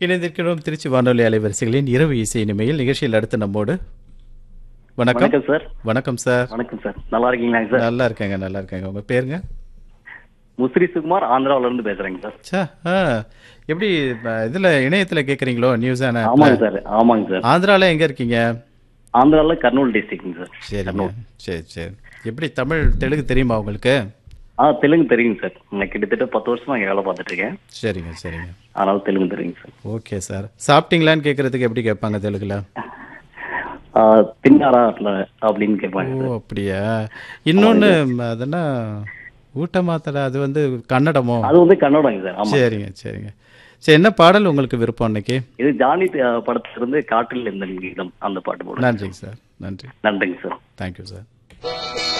இணைந்திருக்கிறோம் திருச்சி வானொலி அலைவரிசைகளின் இரவு இசை இனிமையில் நிகழ்ச்சியில் அடுத்து நம்மோடு வணக்கம் வணக்கம் சார் வணக்கம் சார் வணக்கம் சார் நல்லா இருக்கீங்களா சார் நல்லா இருக்காங்க நல்லா இருக்காங்க உங்க பேருங்க முஸ்ரி சுகுமார் ஆந்திராவுல இருந்து பேசுறேங்க சார் சா ஆ எப்படி அஹ், இதுல இணையத்துல கேக்குறீங்களோ நியூஸ் ஆமாங்க சார் ஆமாங்க சார் ஆந்திரால எங்க இருக்கீங்க ஆந்திரால கர்னூல் டிஸ்ட்ரிக்ட்ங்க சார் சரிங்க சரி சரி எப்படி தமிழ் தெலுங்கு தெரியுமா உங்களுக்கு ஆ தெலுங்கு தெரியுங்க சார் நான் கிட்டத்தட்ட பத்து வருஷமா இங்க வேலை பார்த்துட்டு இருக்கேன் சரிங்க சரிங்க அதனால தெலுங்கு தெரியுங்க சார் ஓகே சார் சாப்பிட்டீங்களான்னு கேட்கறதுக்கு எப்படி கேட்பாங்க தெலுங்குல ஆ, தின்னாரா அட்ல அப்படின்னு கேட்பாங்க ஓ சார் அப்படியா இன்னொன்னு அதென்னா ஊட்ட மாத்தல அது வந்து கன்னடமோ அது வந்து கன்னடங்க சார் ஆமா சரிங்க சரிங்க சரி என்ன பாடல் உங்களுக்கு விருப்பம் இன்னைக்கு இது ஜானி ஆ, படத்துல இருந்து காற்றில் இருந்த கீதம் அந்த பாட்டு போடுறேன் நன்றிங்க சார் நன்றி நன்றிங்க சார் தேங்க்யூ சார்